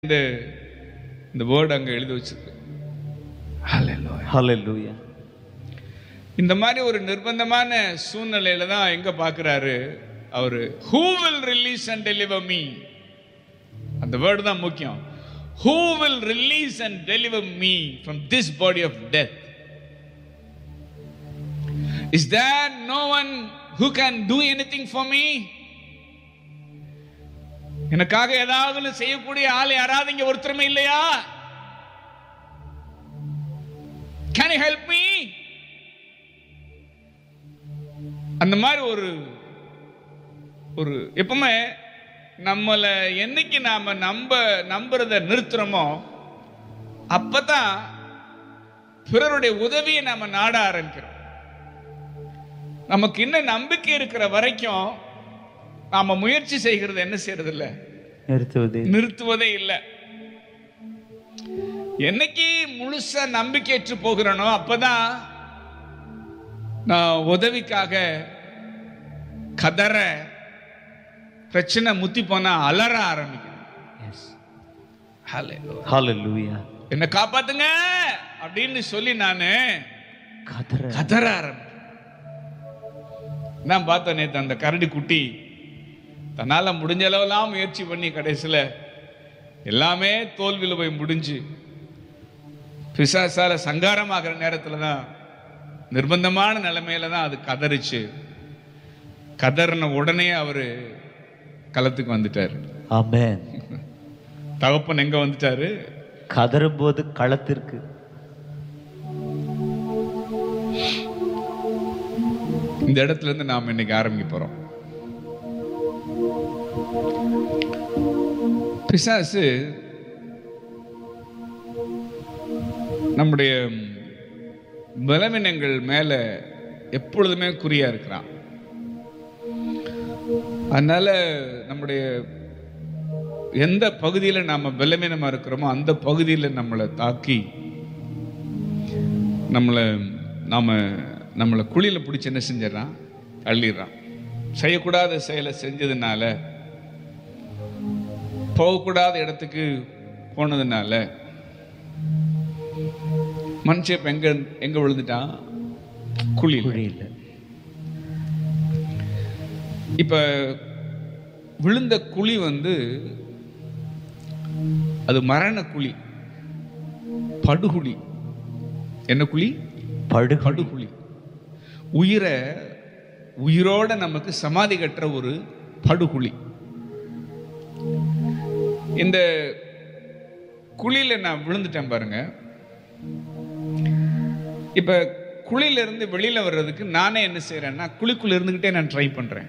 இந்த இந்த வேர்டு அங்க எழுதி வச்சிருக்கு Hallelujah. Hallelujah. இந்த மாதிரி ஒரு நிர்பந்தமான சூழ்நிலையில தான் எங்க பார்க்கறாரு அவரு who will release and deliver me அந்த வேர்டு தான் முக்கியம் who will release and deliver me from this body of death is there no one who can do anything for me எனக்காக ஏதாவது செய்யக்கூடிய ஆள் யாராவது இங்க ஒருத்தருமே இல்லையா கேன் ஹெல்ப் மீ அந்த மாதிரி ஒரு ஒரு எப்பவுமே நம்மளை என்னைக்கு நாம நம்ப நம்புறத நிறுத்துறோமோ அப்பதான் பிறருடைய உதவியை நாம நாட ஆரம்பிக்கிறோம் நமக்கு இன்னும் நம்பிக்கை இருக்கிற வரைக்கும் நாம முயற்சி செய்கிறது என்ன செய்யறது இல்ல நிறுத்துவது நிறுத்துவதே இல்லை என்னைக்கு முழுசா நம்பிக்கையற்று போகிறனோ அப்பதான் நான் உதவிக்காக கதற பிரச்சனை முத்தி போனா அலற ஆரம்பிக்கிறேன் Yes. Hallelujah. Hallelujah. என்னை காப்பாத்துங்க அப்படின்னு சொல்லி நானு கதற கதற ஆரம்பிச்சேன் நான் பார்த்தேன் நேத்து அந்த கரடி குட்டி தன்னால முடிஞ்ச அளவெல்லாம் முயற்சி பண்ணி கடைசியில எல்லாமே தோல்வியில் போய் முடிஞ்சு பிசாசால சங்காரமாகிற நேரத்துல தான் நிர்பந்தமான நிலைமையில தான் அது கதறிச்சு கதறின உடனே அவரு களத்துக்கு வந்துட்டாரு Amen. தகப்பன் எங்க வந்துட்டாரு கதறும்போது களத்திற்கு இந்த இடத்துல இருந்து நாம் இன்னைக்கு ஆரம்பிக்க போறோம் பிசாசு நம்முடைய பலவீனங்கள் மேல எப்பொழுதுமே குறியா இருக்கிறான் அதனால நம்முடைய எந்த பகுதியில் நாம பலவீனமா இருக்கிறோமோ அந்த பகுதியில் நம்மளை தாக்கி நம்மளை நாம நம்மளை குழியில பிடிச்சி என்ன செஞ்சிடறான் தள்ளிடுறான் செய்யக்கூடாத செயலை செஞ்சதுனால போகக்கூடாத இடத்துக்கு போனதுனால மனுஷன் இப்ப எங்க எங்க விழுந்துட்டான் குழியில் குழியில் இப்ப விழுந்த குழி வந்து அது மரண குழி படுகுழி என்ன குழி படுகடு படுகுழி உயிரை உயிரோட நமக்கு சமாதி கட்டுற ஒரு படுகுழி இந்த குழியில நான் விழுந்துட்டேன் பாருங்க இப்ப குழியில இருந்து வெளியில வர்றதுக்கு நானே என்ன செய்யறேன்னா குழிக்குள்ள இருந்துகிட்டே நான் ட்ரை பண்றேன்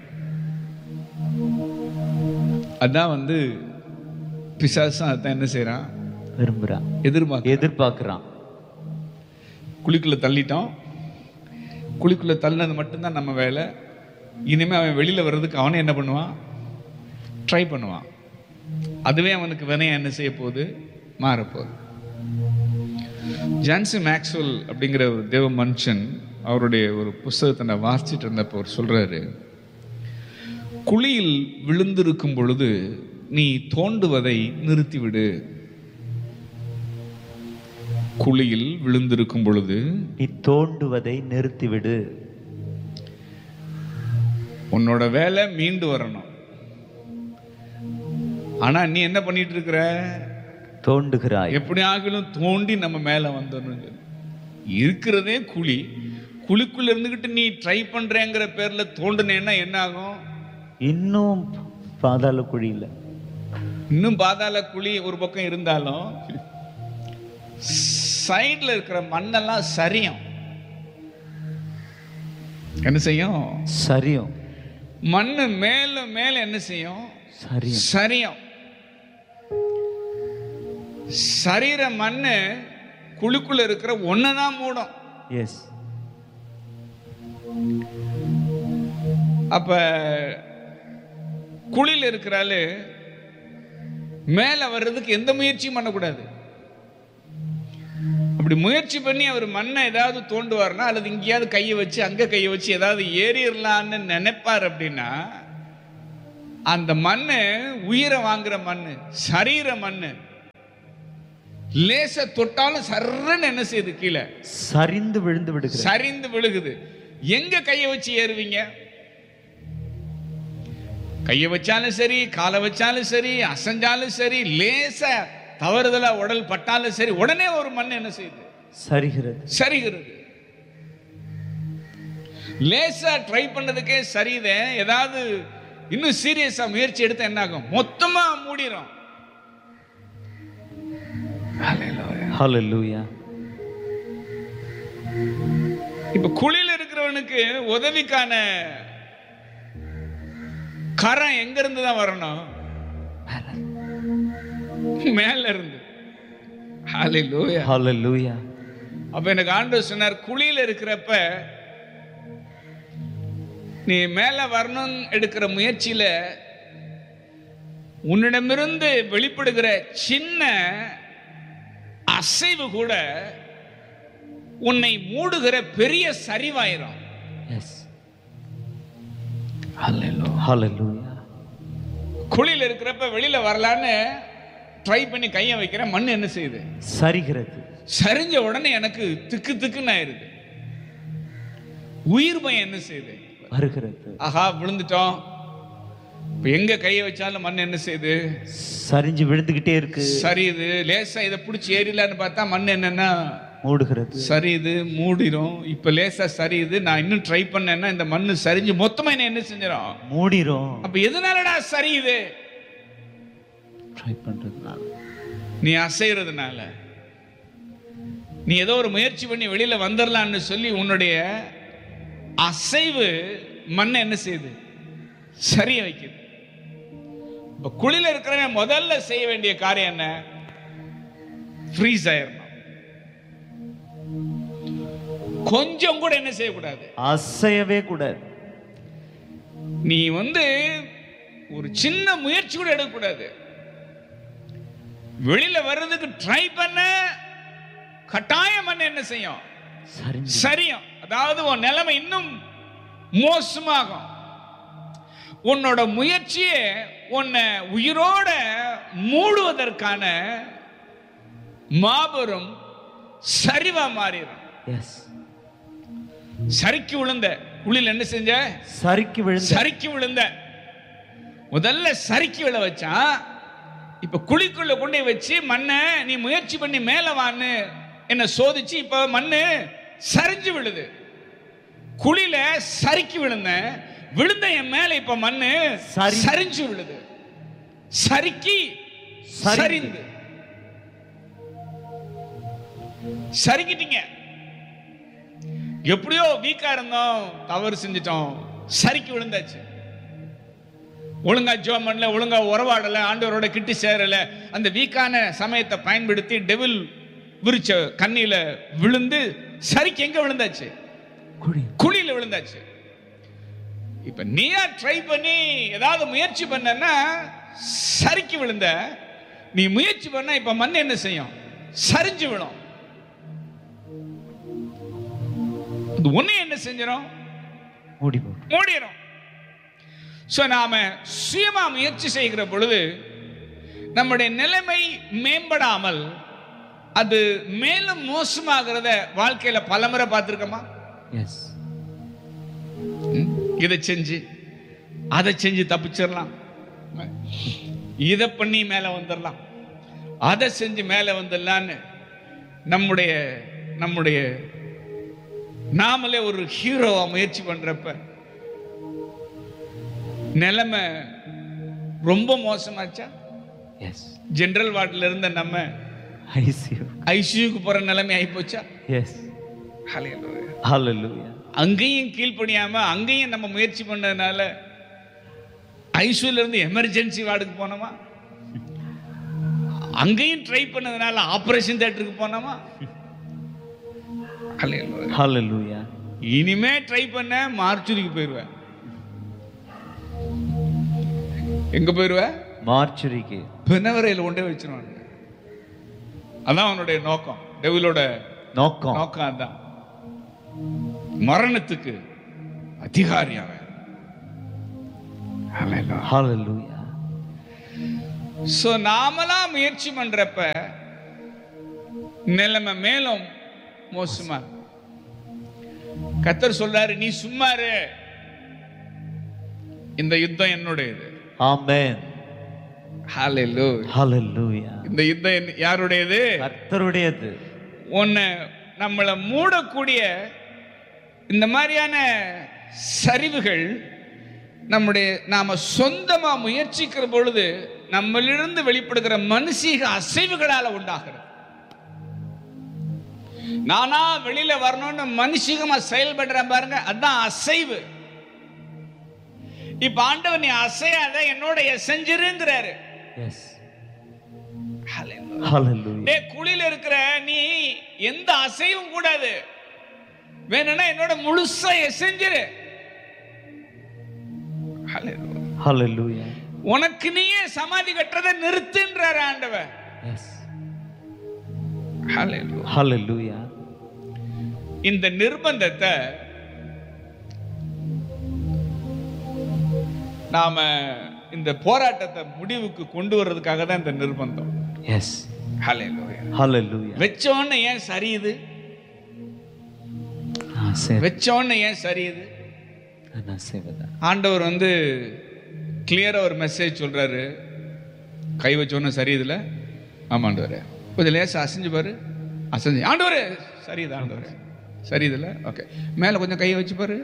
அதான் வந்து பிசாசும் அதான் என்ன செய்யறான் விரும்புறான் எதிர்பார்க்க எதிர்பார்க்கிறான் குழிக்குள்ள தள்ளிட்டோம் குழிக்குள்ள தள்ளினது மட்டும்தான் நம்ம வேலை இனிமே அவன் வெளியில வர்றதுக்கு அவனே என்ன பண்ணுவான் ட்ரை பண்ணுவான் அதுவே அவனுக்கு வினையா என்ன செய்ய போகுது மாறப்போகுது ஜான்சி மேக்ஸ்வெல் அப்படிங்கிற ஒரு தேவ மனுஷன் அவருடைய ஒரு புஸ்தகத்தை நான் வாசிச்சுட்டு இருந்தப்போ அவர் சொல்றாரு குழியில் விழுந்திருக்கும் பொழுது நீ தோண்டுவதை நிறுத்திவிடு குழியில் விழுந்திருக்கும் பொழுது நீ தோண்டுவதை நிறுத்திவிடு உன்னோட வேலை மீண்டு வரணும் ஆனா நீ என்ன பண்ணிட்டு இருக்கிற தோண்டுகிறாய் எப்படி ஆகிலும் தோண்டி நம்ம மேல வந்துடணும் சொல்லி. இருக்கிறதே குழி குழிக்குள்ள இருந்துகிட்டு நீ ட்ரை பண்றேங்கிற பேர்ல தோண்டுனேன்னா என்ன ஆகும் இன்னும் பாதாள குழியில இன்னும் பாதாள குழி ஒரு பக்கம் இருந்தாலும் சைடுல இருக்கிற மண்ணெல்லாம் சரியும் என்ன செய்யும் சரியும் மண்ணு மேல மேல என்ன செய்யும் சரியும் சரியும் சரீர மண்ணு குழிக்குள்ள இருக்கிற ஒன்னதான் மூடும் எஸ் அப்ப குழியில் இருக்கிறாள் மேல வர்றதுக்கு எந்த முயற்சியும் பண்ணக்கூடாது அப்படி முயற்சி பண்ணி அவர் மண்ணை ஏதாவது தோண்டுவார்னா அல்லது இங்கேயாவது கையை வச்சு அங்க கையை வச்சு ஏதாவது ஏறிடலான்னு நினைப்பார் அப்படின்னா அந்த மண்ணு உயிரை வாங்குற மண்ணு சரீர மண்ணு லேச தொட்டாலும் சர்றன்னு என்ன செய்யுது கீழே சரிந்து விழுந்து விடுகிறது சரிந்து விழுகுது எங்க கையை வச்சு ஏறுவீங்க கையை வச்சாலும் சரி காலை வச்சாலும் சரி அசைஞ்சாலும் சரி லேச தவறுதலா உடல் பட்டாலும் சரி உடனே ஒரு மண் என்ன செய்யுது சரிகிறது சரிகிறது லேசா ட்ரை பண்ணதுக்கே சரிதே ஏதாவது இன்னும் சீரியஸா முயற்சி எடுத்தா என்ன ஆகும் மொத்தமா மூடிரும் ஹalleluya இப்ப குழியில இருக்கிறவனுக்கு உதவிக்கான கரம் எங்க இருந்து தான் வரணும் மேல இருந்து ஹalleluya ஹalleluya அப்ப எனக்கு ஆண்டவர் சொன்னார் குழியில இருக்கிறப்ப நீ மேல வரணும் எடுக்கிற முயற்சியில உன்னிடமிருந்து வெளிப்படுகிற சின்ன அசைவு கூட உன்னை மூடுகிற பெரிய சரிவாயிரும் எஸ் ஹalleluya ஹalleluya குழியில இருக்கிறப்ப வெளியில வரலான்னு ட்ரை பண்ணி கையை வைக்கிற மண் என்ன செய்யுது சரிகிறது சரிஞ்ச உடனே எனக்கு திக்கு திக்குன்னு ஆயிருது உயிர் பயம் என்ன செய்யுது வருகிறது ஆஹா விழுந்துட்டோம் இப்ப எங்க கையை வச்சாலும் மண் என்ன செய்யுது சரிஞ்சு விழுந்துகிட்டே இருக்கு சரியுது லேசா இதை பிடிச்சி ஏறிலான்னு பார்த்தா மண் என்னன்னா மூடுகிறது சரியுது மூடிரும் இப்ப லேசா சரியுது நான் இன்னும் ட்ரை பண்ணேன்னா இந்த மண்ணு சரிஞ்சு மொத்தமா என்ன என்ன செஞ்சிடும் மூடிரும் அப்ப எதனாலடா சரியுது ட்ரை பண்றதுனால நீ அசைறதுனால நீ ஏதோ ஒரு முயற்சி பண்ணி வெளியில வந்துடலான்னு சொல்லி உன்னுடைய அசைவு மண்ணை என்ன செய்யுது சரிய வைக்குது இப்ப குழியில இருக்கிறவன் முதல்ல செய்ய வேண்டிய காரியம் என்ன ஃப்ரீஸ் ஆயிரணும் கொஞ்சம் கூட என்ன செய்யக்கூடாது அசையவே கூடாது நீ வந்து ஒரு சின்ன முயற்சி கூட எடுக்கக்கூடாது வெளியில வர்றதுக்கு ட்ரை பண்ண கட்டாயம் பண்ண என்ன செய்யும் சரிஞ்சு சரியும் அதாவது உன் நிலைமை இன்னும் மோசமாகும் உன்னோட முயற்சியே உன்னை உயிரோட மூடுவதற்கான மாபெரும் சரிவா மாறிடும் எஸ் சரிக்கு விழுந்த குழியில் என்ன செஞ்ச சரிக்கு விழுந்த சரிக்கு விழுந்த முதல்ல சரிக்கு விழ வச்சான் இப்ப குழிக்குள்ள கொண்டு போய் வச்சு மண்ணை நீ முயற்சி பண்ணி மேல வான்னு என்ன சோதிச்சு இப்ப மண்ணு சரிஞ்சு விழுது குழியில சரிக்கு விழுந்தேன் விழுந்த என் மேல இப்ப மண்ணு சரி. சரிஞ்சு விழுது சரிக்கி சரிந்து. சரிந்து சரிக்கிட்டீங்க எப்படியோ வீக்கா இருந்தோம் தவறு செஞ்சிட்டோம் சரிக்கு விழுந்தாச்சு ஒழுங்கா ஜோம் பண்ணல ஒழுங்கா உறவாடல ஆண்டவரோட கிட்டி சேரல அந்த வீக்கான சமயத்தை பயன்படுத்தி டெவில் விரிச்ச கண்ணியில விழுந்து சரிக்கு எங்க விழுந்தாச்சு குழி குழியில விழுந்தாச்சு இப்ப நீயா ட்ரை பண்ணி ஏதாவது முயற்சி பண்ணனா சரிக்கு விழுந்த நீ முயற்சி பண்ண இப்ப மண் என்ன செய்யும் சரிஞ்சு விழும் இது ஒண்ணு என்ன செஞ்சிடும் மூடி போடு மூடிடும் ஸோ நாம சுயமா முயற்சி செய்கிற பொழுது நம்முடைய நிலைமை மேம்படாமல் அது மேலும் மோசமாகிறத வாழ்க்கையில பலமுறை பார்த்துருக்கோமா எஸ் இதை செஞ்சு அதை செஞ்சு தப்பிச்சிடலாம் இதை பண்ணி மேலே வந்துடலாம் அதை செஞ்சு மேலே வந்துடலான்னு நம்முடைய நம்முடைய நாமளே ஒரு ஹீரோவா முயற்சி பண்றப்ப நிலைமை ரொம்ப மோசமாச்சா எஸ் ஜெனரல் வார்டில் இருந்த நம்ம ஐசியூ ஐசியூக்கு போற நிலைமை ஆயிப்போச்சா எஸ் ஹalleluya அங்கேயும் கீழ்ப்படியாம அங்கேயும் நம்ம முயற்சி பண்ணதுனால ஐசியூல இருந்து எமர்ஜென்சி வார்டுக்கு போனோமா அங்கேயும் ட்ரை பண்ணதுனால ஆபரேஷன் தியேட்டருக்கு போனோமா Hallelujah. ஹalleluya இனிமே ட்ரை பண்ண மார்ச்சுரிக்கு போயிருவேன் எங்க போயிருவேன் மார்ச்சுரிக்கு பிணவரையில் கொண்டே வச்சிருவாங்க அதான் அவனுடைய நோக்கம் டெவிலோட நோக்கம் நோக்கம் அதான் மரணத்துக்கு அதிகாரி அவன் ஹalleluya ஸோ நாமளா முயற்சி பண்றப்ப நிலைமை மேலும் மோசமா இருக்கு. கர்த்தர் சொல்றாரு நீ சும்மா இரு இந்த யுத்தம் என்னுடையது Amen. Hallelujah. Hallelujah. இந்த யுத்தம் என்ன- யாருடையது கர்த்தருடையது உன்னை நம்மளை மூடக்கூடிய இந்த மாதிரியான சரிவுகள் நம்முடைய நாம சொந்தமா முயற்சிக்கிற பொழுது நம்மளிருந்து வெளிப்படுகிற மனுஷீக அசைவுகளால உண்டாகிறது நானா வெளியில வரணும்னு மனுஷிகமா செயல்படுறேன் பாருங்க அதான் அசைவு இப்ப ஆண்டவர் நீ அசையாத என்னோட செஞ்சிருங்கிறாரு Yes. Hallelujah. Hallelujah. டே குழியில இருக்கிற நீ எந்த அசைவும் கூடாது வேணும்னா என்னோட முழுசா செஞ்சிரு Hallelujah. Hallelujah. உனக்கு நீயே சமாதி கட்டுறதை நிறுத்துன்றார் ஆண்டவர் Yes. Hallelujah. Hallelujah. இந்த நிர்பந்தத்தை நாம இந்த போராட்டத்தை முடிவுக்கு கொண்டு வர்றதுக்காக தான் இந்த நிர்பந்தம் Yes. Hallelujah. Hallelujah. வச்சோன்னு ஏன் சரியுது நான் சேர வச்சோன்னு ஏன் சரியுது நான் செய்வதா ஆண்டவர் வந்து கிளியராக ஒரு மெசேஜ் சொல்றாரு கை வச்சோன்னு சரியுதுல ஆமாண்டவரே கொஞ்சம் லேசா அசைஞ்சு பாரு அசைஞ்சு ஆண்டவரே சரியுது ஆண்டவரே சரியுதுல ஓகே மேலே கொஞ்சம் கையை வச்சு பாரு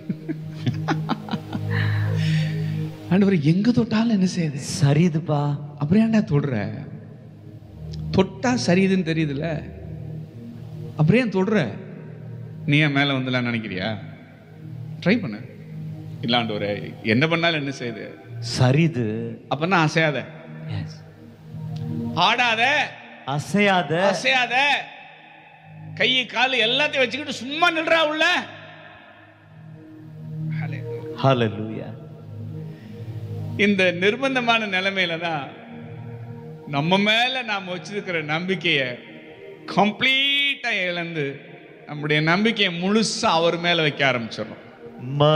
ஆண்டவர் எங்க தொட்டாலும் என்ன செய்யுது சரிதுப்பா அப்புறம் ஏன்டா தொடுற தொட்டா சரியுதுன்னு தெரியுதுல அப்புறம் ஏன் தொடுற நீ ஏன் மேலே வந்துலாம் நினைக்கிறியா ட்ரை பண்ணு இல்லாண்டவரே என்ன பண்ணாலும் என்ன செய்யுது சரிது அப்பன்னா அசையாத எஸ் ஆடாத அசையாத அசையாத கை கால் எல்லாத்தையும் வச்சுக்கிட்டு சும்மா நில்றா உள்ள ஹalleluya இந்த நிர்பந்தமான நிலைமையில தான் நம்ம மேல நாம் வச்சிருக்கிற நம்பிக்கையை கம்ப்ளீட்டா இழந்து நம்முடைய நம்பிக்கையை முழுசா அவர் மேல வைக்க ஆரம்பிச்சிடறோம் ம